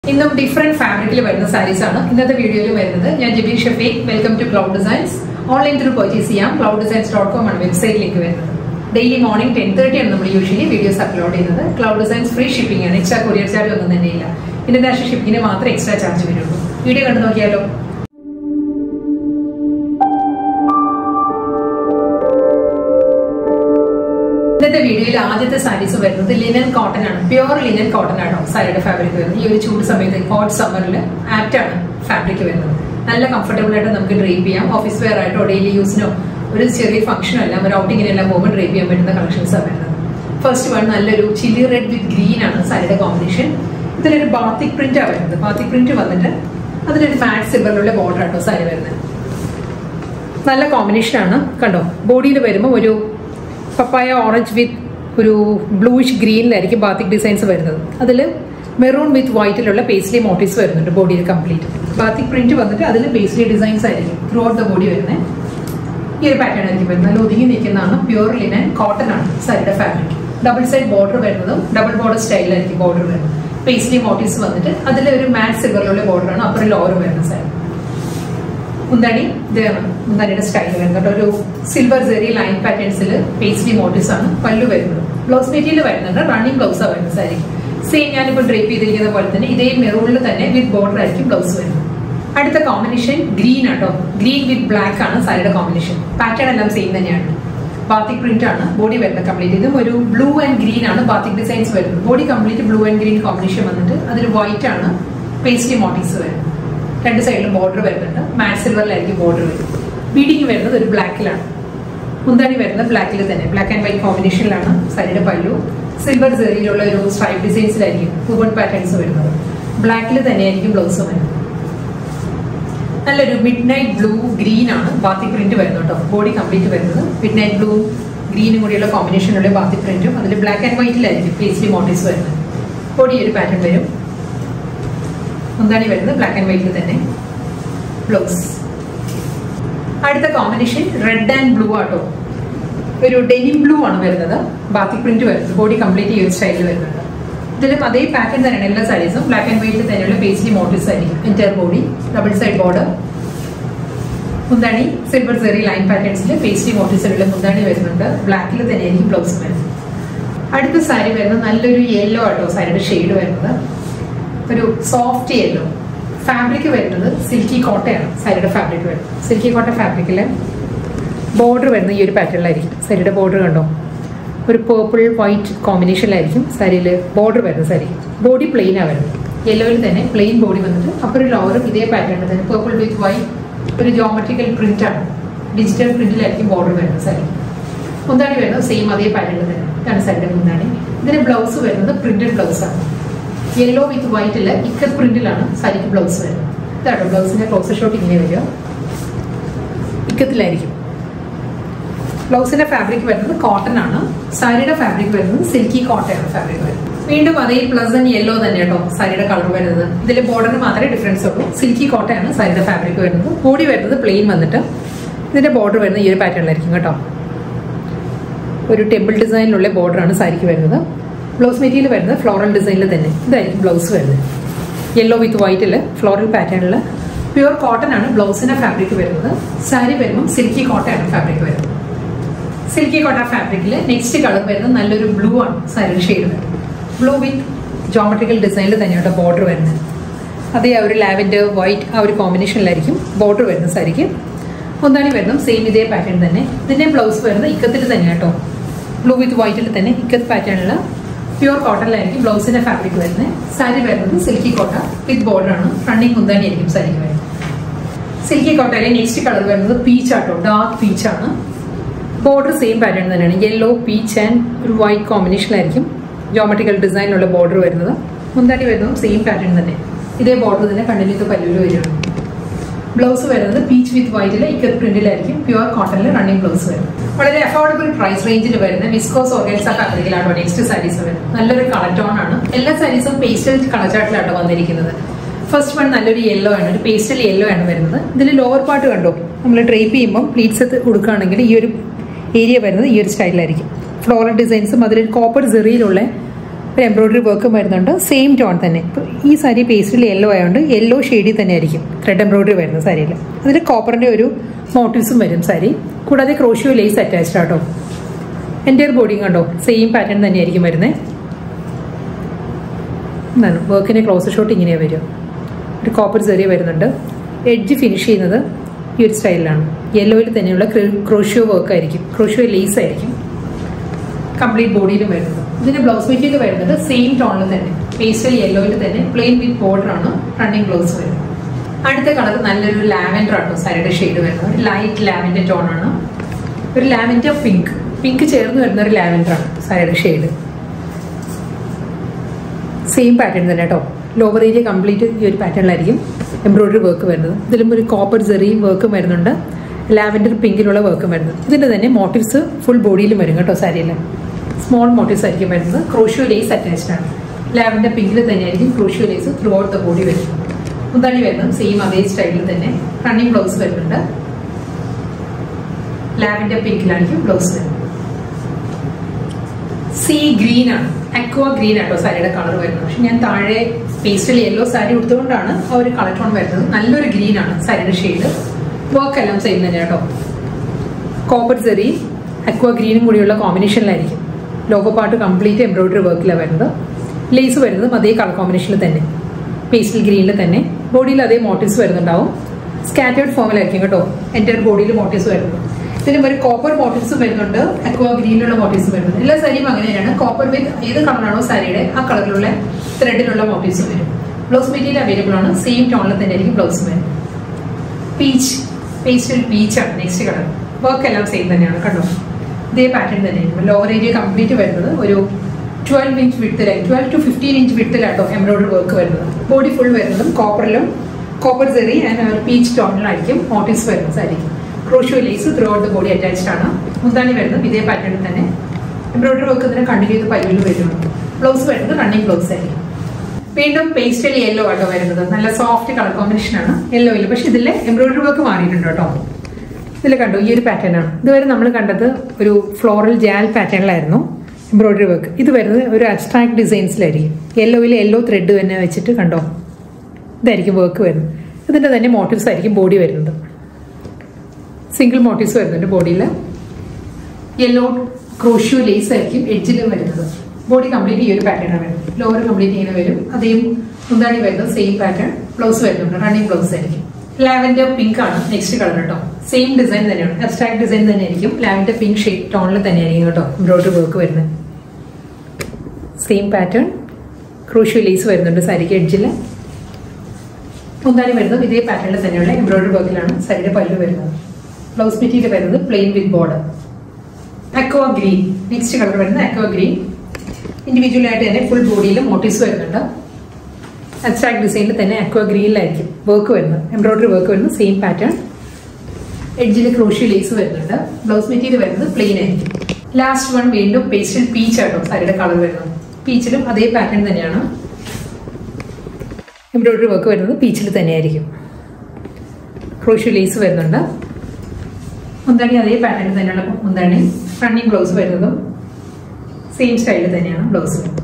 ഇന്നും ഡിഫറെന്റ് ഫാബ്രിക്കിൽ വരുന്ന സാരീസ് ആണ് ഇന്നത്തെ വീഡിയോയിൽ വരുന്നത് ഞാൻ Jabir Shafeeq welcome to cloud designs online through purchase ചെയ്യാം ക്ലൗഡ് ഡിസൈൻസ് ഡോട്ട് കോം ആണ് വെബ്സൈറ്റിലേക്ക് വരുന്നത് ഡെയിലി മോർണിംഗ് ടെൻ തേർട്ടി ആണ് നമ്മൾ യൂഷ്വലി വീഡിയോസ് അപ്ലോഡ് ചെയ്യുന്നത് ക്ലൗഡ് ഡിസൈൻസ് ഫ്രീ ഷിപ്പിംഗ് ആണ് എക്സ്ട്രാ കൊറിയർ ചാർജ് ഒന്നും തന്നെ ഇല്ല ഇന്റർനാഷണൽ ഷിപ്പിംഗിന് മാത്രമേ എക്സ്ട്രാ ചാർജ് വരുള്ളൂ വീഡിയോ കണ്ടു നോക്കിയാലോ ഇന്നത്തെ വീഡിയോയിൽ ആദ്യത്തെ സാരീസ് വരുന്നത് ലിനൻ കോട്ടൺ ആണ് പ്യുവർ ലിനൻ കോട്ടൺ ആണോ സാരിയുടെ ഫാബ്രിക് വരുന്നത് ഈ ഒരു ചൂട് സമയത്ത് ഹോട്ട് സമ്മറിൽ ആപ്റ്റ് ആണ് ഫാബ്രിക് വരുന്നത് നല്ല കംഫർട്ടബിൾ ആയിട്ട് നമുക്ക് ഡ്രൈപ്പ് ചെയ്യാം ഓഫീസ് വെയർ ആയിട്ടോ ഡെയിലി യൂസിനോ ഒരു ചെറിയ ഫംഗ്ഷനോ എല്ലാം ഒരു ഔട്ടിങ്ങിനെല്ലാം പോകുമ്പോൾ ഡ്രൈപ്പ് ചെയ്യാൻ പറ്റുന്ന കളക്ഷൻസ് ആണ് വരുന്നത് ഫസ്റ്റ് വൺ നല്ലൊരു ചില്ലി റെഡ് വിത്ത് ഗ്രീൻ ആണ് സാരിയുടെ കോമ്പിനേഷൻ ഇതിലൊരു ബാത്തിക് പ്രിന്റ് ആണ് വരുന്നത് ബാത്തിക് പ്രിന്റ് വന്നിട്ട് അതിലൊരു മാറ്റ് സിബറിലുള്ള ബോർഡർ ആട്ടോ സാരി വരുന്നത് നല്ല കോമ്പിനേഷൻ ആണ് കണ്ടോ ബോഡിയിൽ വരുമ്പോൾ ഒരു പപ്പായ ഓറഞ്ച് വിത്ത് ഒരു ബ്ലൂയിഷ് ഗ്രീനിലായിരിക്കും ബാത്തിക് ഡിസൈൻസ് വരുന്നത് അതിൽ മെറൂൺ വിത്ത് വൈറ്റിലുള്ള പേസ്ലി മോട്ടീവ്സ് വരുന്നുണ്ട് ബോഡിയിൽ കംപ്ലീറ്റ് ബാത്തിക് പ്രിന്റ് വന്നിട്ട് അതിൽ പേസ്ലി ഡിസൈൻസ് ആയിരിക്കും ത്രൂ ഔട്ട് ദ ബോഡി വരുന്നത് ഈ ഒരു പാറ്റേൺ ആയിരിക്കും വരുന്നത് നല്ല ഒതുങ്ങി നിൽക്കുന്നതാണ് പ്യുവർ ലിനൻ കോട്ടൺ ആണ് സാരിയുടെ ഫാബ്രിക് ഡബിൾ സൈഡ് ബോർഡർ വരുന്നതും ഡബിൾ ബോർഡർ സ്റ്റൈലിലായിരിക്കും ബോർഡർ വരുന്നത് പേസ്ലി മോട്ടീവ്സ് വന്നിട്ട് അതിൽ ഒരു മാറ്റ് സിൽവറിലുള്ള ബോർഡറാണ് അപ്പുറം ലോവർ വരുന്ന സാരി മുന്താണി ഇതാണ് മുന്താണിയുടെ സ്റ്റൈൽ വരുന്നത് ഒരു സിൽവർ സെറി ലൈൻ പാറ്റേൺസിൽ പേസ്ലി മോട്ടീവ്സ് ആണ് പല്ലു വരുന്നത് ബ്ലൗസ് മെറ്റീരിയൽ വരുന്നുണ്ട് റണ്ണിങ് ബ്ലൗസ് ആണ് വരുന്നത് സാരി സെയിം ഞാനിപ്പോൾ ഡ്രേപ്പ് ചെയ്തിരിക്കുന്ന പോലെ തന്നെ ഇതേ മെറൂണിൽ തന്നെ വിത്ത് ബോർഡർ ആയിരിക്കും ബ്ലൗസ് വരുന്നത് അടുത്ത കോമ്പിനേഷൻ ഗ്രീൻ ആട്ടോ ഗ്രീൻ വിത്ത് ബ്ലാക്ക് ആണ് സാരിയുടെ കോമ്പിനേഷൻ പാറ്റേൺ എല്ലാം സെയിം തന്നെയാണ് ബാത്തിക് പ്രിന്റ് ആണ് ബോഡി വരുന്നത് കംപ്ലീറ്റ് ഇതും ഒരു ബ്ലൂ ആൻഡ് ഗ്രീൻ ആണ് ബാത്തിക് ഡിസൈൻസ് വരുന്നത് body complete blue and green combination വന്നിട്ട് അതിൽ വൈറ്റ് ആണ് പേസ്ലി മോട്ടീവ്സ് വരുന്നത് രണ്ട് സൈഡിലും ബോർഡർ വരുന്നുണ്ട് മാറ്റ് സിൽവറിലായിരിക്കും ബോർഡർ വരുന്നത് ബീഡിങ് വരുന്നത് ഒരു ബ്ലാക്കിലാണ് മുന്താണി വരുന്നത് ബ്ലാക്കിൽ തന്നെ ബ്ലാക്ക് ആൻഡ് വൈറ്റ് കോമ്പിനേഷനിലാണ് സാരിയുടെ പല്ലു സിൽവർ സെറിയിലുള്ള ഒരു സ്ട്രൈപ്പ് ഡിസൈൻസിലായിരിക്കും പൂവൺ പാറ്റേൺസ് വരുന്നത് ബ്ലാക്കിൽ തന്നെയായിരിക്കും ബ്ലൗസ് വരുന്നത് നല്ലൊരു മിഡ് നൈറ്റ് ബ്ലൂ ഗ്രീൻ ആണ് ബാത്തി പ്രിന്റ് വരുന്നത് കേട്ടോ ബോഡി കംപ്ലീറ്റ് വരുന്നത് മിഡ് നൈറ്റ് ബ്ലൂ ഗ്രീനും കൂടിയുള്ള കോമ്പിനേഷനുള്ള ബാത്തി പ്രിന്റും അതിൽ ബ്ലാക്ക് ആൻഡ് വൈറ്റിലായിരിക്കും പേസ്ലി മോട്ടീവ്സ് വരുന്നത് ബോഡി ഒരു പാറ്റേൺ വരും മുന്താണി വരുന്നത് ബ്ലാക്ക് ആൻഡ് വൈറ്റിൽ തന്നെ ബ്ലൗസ് അടുത്ത കോമ്പിനേഷൻ റെഡ് ആൻഡ് ബ്ലൂ ആട്ടോ ഒരു ഡെനിം ബ്ലൂ ആണ് വരുന്നത് ബാത്തി പ്രിന്റ് വരുന്നത് ബോഡി കംപ്ലീറ്റ് ഈ ഒരു സ്റ്റൈലിൽ വരുന്നുണ്ട് ഇതിലും അതേ പാറ്റേൺ തന്നെയാണ് എല്ലാ സാരീസും ബ്ലാക്ക് ആൻഡ് വൈറ്റിൽ തന്നെയുള്ള പേസ്ലി മോട്ടീവ്സ് ആയിരിക്കും entire body double side border മുന്താണി സിൽവർ സെറി ലൈൻ പാറ്റേൺസിൽ പേസ്ലി മോട്ടീവ്സിലുള്ള മുന്താണി വരുന്നുണ്ട് ബ്ലാക്കിൽ തന്നെയായിരിക്കും ബ്ലൗസ് വരുന്നത് അടുത്ത സാരി വരുന്നത് നല്ലൊരു യെല്ലോ ആട്ടോ സാരിയുടെ ഷെയ്ഡ് വരുന്നത് ഒരു സോഫ്റ്റ് യെല്ലോ ഫാബ്രിക് വരുന്നത് സിൽക്കി കോട്ടയാണ് സാരിയുടെ ഫാബ്രിക് വരുന്നത് സിൽക്കി കോട്ട ഫാബ്രിക്കിൽ ബോർഡർ വരുന്നത് ഈ ഒരു പാറ്റേണിലായിരിക്കും സാരിയുടെ ബോർഡർ കണ്ടോ ഒരു പേർപ്പിൾ വൈറ്റ് കോമ്പിനേഷനിലായിരിക്കും സാരിയിൽ ബോർഡർ വരുന്നത് സാരി ബോഡി പ്ലെയിനാണ് വരുന്നത് യെല്ലോയിൽ തന്നെ പ്ലെയിൻ ബോഡി വന്നിട്ട് അപ്പുറം ലോവറും ഇതേ പാറ്റേണിൽ തന്നെ പേർപ്പിൾ വിത്ത് വൈറ്റ് ഒരു ജോമെട്രിക്കൽ പ്രിന്റ് ആണ് ഡിജിറ്റൽ പ്രിന്റിലായിരിക്കും ബോർഡർ വരുന്നത് സാരി മുന്താണി വരുന്നത് സെയിം അതേ പാറ്റേണിൽ തന്നെ ഇതാണ് സാരിയുടെ മുന്താണി ഇതിന് ബ്ലൗസ് വരുന്നത് പ്രിന്റഡ് ബ്ലൗസ് ആണ് യെല്ലോ വിത്ത് വൈറ്റില് ഇക്കത്ത് പ്രിന്റിലാണ് സാരിക്ക് ബ്ലൗസ് വരുന്നത് ഇതാട്ടോ ബ്ലൗസിന്റെ ക്ലോസർ ഷോട്ട് ഇങ്ങനെ വരിക ഇക്കത്തിലായിരിക്കും ബ്ലൗസിന്റെ ഫാബ്രിക് വരുന്നത് കോട്ടൺ ആണ് സാരിയുടെ ഫാബ്രിക് വരുന്നത് സിൽക്കി കോട്ടയാണ് ഫാബ്രിക് വരുന്നത് വീണ്ടും അതേ പ്ലസന്റ് യെല്ലോ തന്നെ കേട്ടോ സാരിയുടെ കളർ വരുന്നത് ഇതിൽ ബോർഡറിന് മാത്രമേ ഡിഫറൻസ് ഉള്ളൂ സിൽക്കി കോട്ടയാണ് സാരിയുടെ ഫാബ്രിക് വരുന്നത് ബോഡി വരുന്നത് പ്ലെയിൻ വന്നിട്ട് ഇതിന്റെ ബോർഡർ വരുന്നത് ഈ ഒരു പാറ്റേണിലായിരിക്കും കേട്ടോ ഒരു ടെമ്പിൾ ഡിസൈനിലുള്ള ബോർഡറാണ് സാരിക്ക് വരുന്നത് ബ്ലൗസ് മെറ്റീരിയൽ വരുന്നത് ഫ്ലോറൽ ഡിസൈനിൽ തന്നെ ഇതായിരിക്കും ബ്ലൗസ് വരുന്നത് യെല്ലോ വിത്ത് വൈറ്റിൽ ഫ്ലോറൽ പാറ്റേണിൽ പ്യുവർ കോട്ടൺ ആണ് ബ്ലൗസിന്റെ ഫാബ്രിക് വരുന്നത് സാരി വരുമ്പോൾ സിൽക്കി കോട്ടയാണ് ഫാബ്രിക് വരുന്നത് സിൽക്കി കോട്ട ഫാബ്രിക്കിൽ നെക്സ്റ്റ് കളർ വരുന്നത് നല്ലൊരു ബ്ലൂ ആണ് സാരിയുടെ ഷെയ്ഡ് വരുന്നത് ബ്ലൂ വിത്ത് ജോമെട്രിക്കൽ ഡിസൈനിൽ തന്നെയാണ് ബോർഡർ വരുന്നത് അതേ ആ ഒരു ലാവൻഡർ വൈറ്റ് ആ ഒരു കോമ്പിനേഷനിലായിരിക്കും ബോർഡർ വരുന്നത് സാരിക്ക് ഒന്നാണി വരുന്നത് സെയിം ഇതേ പാറ്റേൺ തന്നെ ഇതിന്റെ ബ്ലൗസ് വരുന്നത് ഇക്കത്തിൽ തന്നെ കേട്ടോ ബ്ലൂ വിത്ത് വൈറ്റിൽ തന്നെ ഇക്കത്ത് പാറ്റേണിൽ പ്യുവർ കോട്ടണിലായിരിക്കും ബ്ലൗസിന്റെ ഫാബ്രിക് വരുന്നത് സാരി വരുന്നത് സിൽക്കി കോട്ട വിത്ത് ബോർഡർ ആണ് റണ്ണിങ് കുന്താണി ആയിരിക്കും സാരിക്ക് വരുന്നത് സിൽക്കി കോട്ടയിലെ നെക്സ്റ്റ് കളർ വരുന്നത് പീച്ച് ആട്ടോ ഡാർക്ക് പീച്ച് ആണ് ബോർഡർ സെയിം പാറ്റേൺ തന്നെയാണ് യെല്ലോ പീച്ച് ആൻഡ് ഒരു വൈറ്റ് കോമ്പിനേഷനിലായിരിക്കും ജോമെട്രിക്കൽ ഡിസൈനിലുള്ള ബോർഡർ വരുന്നത് മുന്താണി വരുന്നതും സെയിം പാറ്റേൺ തന്നെ ഇതേ ബോർഡർ തന്നെ കണ്ടിന്യൂത്ത് പല്ലൂര് വരികയാണ് ബ്ലൗസ് വരുന്നത് പീച്ച് വിത്ത് വൈറ്റിൽ ഇക്കത്ത് പ്രിന്റിലായിരിക്കും പ്യുവർ കോട്ടണിൽ റണ്ണിങ് ബ്ലൗസ് വരും വളരെ അഫോർഡബിൾ പ്രൈസ് റേഞ്ചിൽ വരുന്ന വിസ്കോസ് ഓർഗൻസ ഫാബ്രിക്കിലാണ് നെക്സ്റ്റ് സാരീസ് വരുന്നത് നല്ലൊരു കളർ ടോൺ ആണ് എല്ലാ സാരീസും പേസ്റ്റൽ കളർ ചാർട്ടിലാണ് വന്നിരിക്കുന്നത് ഫസ്റ്റ് വൺ നല്ലൊരു യെല്ലോ ആണ് ഒരു പേസ്റ്റൽ യെല്ലോ ആണ് വരുന്നത് ഇതിൽ ലോവർ പാർട്ട് കണ്ടോ നമ്മൾ ഡ്രേപ്പ് ചെയ്യുമ്പോൾ പ്ലീറ്റ്സ് കൊടുക്കുകയാണെങ്കിൽ ഈ ഒരു ഏരിയ വരുന്നത് ഈ ഒരു സ്റ്റൈലിലായിരിക്കും ഫ്ലോറൽ ഡിസൈൻസും അതിൽ കോപ്പർ സെറിയിലുള്ള ഒരു എംബ്രോയിഡറി വർക്കും വരുന്നുണ്ട് സെയിം ടോൺ തന്നെ ഇപ്പോൾ ഈ സാരി പേസ്റ്റിൽ യെല്ലോ ആയതുകൊണ്ട് യെല്ലോ ഷെയ്ഡിൽ തന്നെ ആയിരിക്കും ത്രെഡ് എംബ്രോയിഡറി വരുന്ന സാരിയിൽ അതിൽ കോപ്പറിൻ്റെ ഒരു മോട്ടീവ്സും വരും സാരി കൂടാതെ ക്രോഷ്യോ ലേസ് അറ്റാച്ച്ഡ് ആട്ടോ എൻ്റെ ഒരു ബോഡിയും കണ്ടോ സെയിം പാറ്റേൺ തന്നെയായിരിക്കും വരുന്നത് എന്താണ് വർക്കിൻ്റെ ക്ലോസ് ഷോട്ട് ഇങ്ങനെയാണ് വരും ഒരു കോപ്പർ ചെറിയ വരുന്നുണ്ട് എഡ്ജ് ഫിനിഷ് ചെയ്യുന്നത് ഈ ഒരു സ്റ്റൈലിലാണ് യെല്ലോയിൽ തന്നെയുള്ള ക്രോഷ്യോ വർക്ക് ആയിരിക്കും ക്രോഷ്യോ ലേസ് ആയിരിക്കും കംപ്ലീറ്റ് ബോഡിയിലും വരുന്നത് ഇതിന്റെ ബ്ലൗസ് മെറ്റീരിയൽ വരുന്നത് സെയിം ടോണിൽ തന്നെ പേസ്റ്റൽ യെല്ലോയിൽ തന്നെ പ്ലെയിൻ വിത്ത് ബോർഡർ ആണ് റണ്ണിങ് ബ്ലൗസ് വരുന്നത് അടുത്ത കളർ നല്ലൊരു ലാവൻഡർ ആട്ടോ സാരിയുടെ ഷെയ്ഡ് വരുന്നത് ഒരു ലൈറ്റ് ലാവൻഡർ ടോൺ ആണ് ഒരു ലാവൻഡർ പിങ്ക് പിങ്ക് ചേർന്ന് വരുന്ന ഒരു ലാവൻഡർ ആണ് സാരിയുടെ ഷെയ്ഡ് സെയിം പാറ്റേൺ തന്നെ കേട്ടോ ലോവർ ഏരിയ കംപ്ലീറ്റ് ഈ ഒരു പാറ്റേണിലായിരിക്കും എംബ്രോയിഡറി വർക്ക് വരുന്നത് ഇതിലും ഒരു കോപ്പർ ജെറിയും വർക്കും വരുന്നുണ്ട് ലാവൻഡർ പിങ്കിലുള്ള വർക്കും വരുന്നത് ഇതിൻ്റെ തന്നെ മോട്ടീവ്സ് ഫുൾ ബോഡിയിലും വരും കേട്ടോ സാരിയിൽ സ്മോൾ മോട്ടീവ്സ് ആയിരിക്കും വരുന്നത് ക്രോഷ്യോ ലേസ് അറ്റാച്ച്ഡ് ആണ് ലാവൻഡർ പിങ്കിൽ തന്നെയായിരിക്കും crochet lace throughout the body വരുന്നത് മുന്താണി വരുന്നത് സെയിം അതേ സ്റ്റൈലിൽ തന്നെ റണ്ണിങ് ബ്ലൗസ് വരുന്നുണ്ട് ലാവൻഡർ പിങ്കിലായിരിക്കും ബ്ലൗസ് വരുന്നത് സീ ഗ്രീൻ ആണ് അക്വ ഗ്രീൻ ആട്ടോ സാരിയുടെ കളർ വരുന്നത് പക്ഷെ ഞാൻ താഴെ പേസ്റ്റൽ യെല്ലോ സാരി എടുത്തുകൊണ്ടാണ് ആ ഒരു കളർ ടോൺ വരുന്നത് നല്ലൊരു ഗ്രീൻ ആണ് സാരിയുടെ ഷെയ്ഡ് വർക്ക് എല്ലാം സെയിം തന്നെ കേട്ടോ കോപ്പർ ചെറി അക്വ ഗ്രീനും കൂടിയുള്ള കോമ്പിനേഷനിലായിരിക്കും ലോഗോ പാർട്ട് കംപ്ലീറ്റ് എംബ്രോയിഡറി വർക്കിലാണ് വരുന്നത് ലേസ് വരുന്നതും അതേ കളർ കോമ്പിനേഷനിൽ തന്നെ പേസ്റ്റൽ ഗ്രീനിൽ തന്നെ ബോഡിയിൽ അതേ മോട്ടീവ്സ് വരുന്നുണ്ടാവും സ്കാറ്റേർഡ് ഫോമിലായിരിക്കും കേട്ടോ എൻ്റെ ബോഡിയിൽ മോട്ടീവ്സ് വരുന്നത് ഇതിലും ഒരു കോപ്പർ മോട്ടീവ്സ് വരുന്നുണ്ട് അക്വ ഗ്രീനിലുള്ള മോട്ടീവ്സ് വരുന്നുണ്ട് എല്ലാ സാരിയും അങ്ങനെ തന്നെയാണ് കോപ്പർ വിത്ത് ഏത് കളറാണോ സാരിയുടെ ആ കളറിലുള്ള ത്രെഡിലുള്ള മോട്ടീവ്സ് വരും ബ്ലൗസ് മെറ്റീരിയൽ അവൈലബിൾ ആണ് സെയിം ടോണിൽ തന്നെ ആയിരിക്കും ബ്ലൗസ് വരും പീച്ച് പേസ്റ്റൽ പീച്ചാണ് നെക്സ്റ്റ് കളർ വർക്ക് എല്ലാം സെയിം തന്നെയാണ് കണ്ടോ ഇതേ പാറ്റേൺ തന്നെയാണ് ലോവർ ഏരിയ കംപ്ലീറ്റ് വരുന്നത് ഒരു ട്വൽവ് ഇഞ്ച് വിട്ടിലായി ട്വൽവ് ടു ഫിഫ്റ്റീൻ ഇഞ്ച് വിട്ടിലാട്ടോ എംബ്രോയിഡറി വർക്ക് വരുന്നത് ബോഡി ഫുൾ വരുന്നതും കോപ്പറിലും കോപ്പർ ചെറി ആൻഡ് ഒരു പീച്ച് ടോണിലായിരിക്കും മോട്ടീവ്സ് വരുന്നത് sari crochet lace throughout the body attached ആണ് മുന്താണി വരുന്നത് ഇതേ പാറ്റേണിൽ തന്നെ എംബ്രോയിഡറി വർക്ക് ഇതിനെ കണ്ടിന്യൂ ചെയ്ത് പല്ലുവിൽ വരുന്നുണ്ട് ബ്ലൗസ് വരുന്നത് റണ്ണിങ് ബ്ലൗസ് ആയിരിക്കും വീണ്ടും പേസ്റ്റൽ യെല്ലോ ആട്ടോ വരുന്നത് നല്ല സോഫ്റ്റ് കളർ കോമ്പിനേഷൻ ആണ് യെല്ലോയിൽ പക്ഷെ ഇതിൽ എംബ്രോയിഡറി വർക്ക് മാറിയിട്ടുണ്ട് കേട്ടോ ഇതിൽ കണ്ടു ഈ ഒരു പാറ്റേൺ ആണ് ഇതുവരെ നമ്മൾ കണ്ടത് ഒരു ഫ്ലോറൽ ജാൽ പാറ്റേണിലായിരുന്നു എംബ്രോയിഡറി വർക്ക് ഇത് വരുന്നത് ഒരു അബ്സ്ട്രാക്ട് ഡിസൈൻസിലായിരിക്കും യെല്ലോയിൽ യെല്ലോ ത്രെഡ് തന്നെ വെച്ചിട്ട് കണ്ടോ ഇതായിരിക്കും വർക്ക് വരുന്നത് ഇതിൻ്റെ തന്നെ മോട്ടീവ്സ് ആയിരിക്കും ബോഡി വരുന്നത് സിംഗിൾ മോട്ടീവ്സ് വരുന്നുണ്ട് ബോഡിയിൽ യെല്ലോ ക്രോഷ്യോ ലേസ് ആയിരിക്കും എഡ്ജിൽ വരുന്നത് ബോഡി കംപ്ലീറ്റ് ഈ ഒരു പാറ്റേൺ ആണ് വരുന്നത് ലോവർ കംപ്ലീറ്റ് ഇങ്ങനെ വരും അതേ മുന്താണി വരുന്നത് സെയിം പാറ്റേൺ ബ്ലൗസ് വരുന്നുണ്ട് റണ്ണിങ് ബ്ലൗസ് ആയിരിക്കും ലാവൻഡർ പിങ്ക് ആണ് നെക്സ്റ്റ് കളർ കേട്ടോ സെയിം ഡിസൈൻ തന്നെയാണ് അബ്സ്ട്രാക്ട് ഡിസൈൻ തന്നെ ആയിരിക്കും ലാവൻഡർ പിങ്ക് ഷെയ്ഡ് ടോണിൽ തന്നെയായിരിക്കും കേട്ടോ എംബ്രോയിഡറി വർക്ക് വരുന്നത് സെയിം പാറ്റേൺ ക്രൂഷ്യോ ലേസ് വരുന്നുണ്ട് സാരിക്ക് എഡ്ജിൽ മുന്താണി വരുന്നത് ഇതേ പാറ്റേണിൽ തന്നെയുള്ള എംബ്രോയിഡറി വർക്കിലാണ് സാരിയുടെ പല്ല് വരുന്നത് ബ്ലൗസ് മെറ്റീരിയൽ വരുന്നത് plain with border aqua green next colour വരുന്നത് അക്വ ഗ്രീൻ ഇൻഡിവിജ്വൽ ആയിട്ട് തന്നെ ഫുൾ ബോഡിയിൽ മോട്ടീവ്സ് വരുന്നുണ്ട് അബ്സ്ട്രാക്ട് ഡിസൈനിൽ തന്നെ അക്വ ഗ്രീനിലായിരിക്കും വർക്ക് വരുന്നത് എംബ്രോയിഡറി വർക്ക് വരുന്നത് സെയിം പാറ്റേൺ എഡ്ജിൽ ക്രോഷ്യ ലേസ് വരുന്നുണ്ട് ബ്ലൗസ് മെറ്റീരിയൽ വരുന്നത് പ്ലെയിൻ ആയിരിക്കും ലാസ്റ്റ് വൺ വീണ്ടും പേസ്റ്റൽ പീച്ച് ആട്ടോ സാരിയുടെ കളർ വരുന്നത് പീച്ചിലും അതേ പാറ്റേൺ തന്നെയാണ് എംബ്രോയിഡറി വർക്ക് വരുന്നത് പീച്ചിൽ തന്നെയായിരിക്കും ക്രോഷ്യ ലേസ് വരുന്നുണ്ട് മുന്താണി അതേ പാറ്റേണിൽ തന്നെയുള്ള മുന്താണി റണ്ണിങ് ബ്ലൗസ് വരുന്നതും സെയിം സ്റ്റൈലിൽ തന്നെയാണ് ബ്ലൗസ്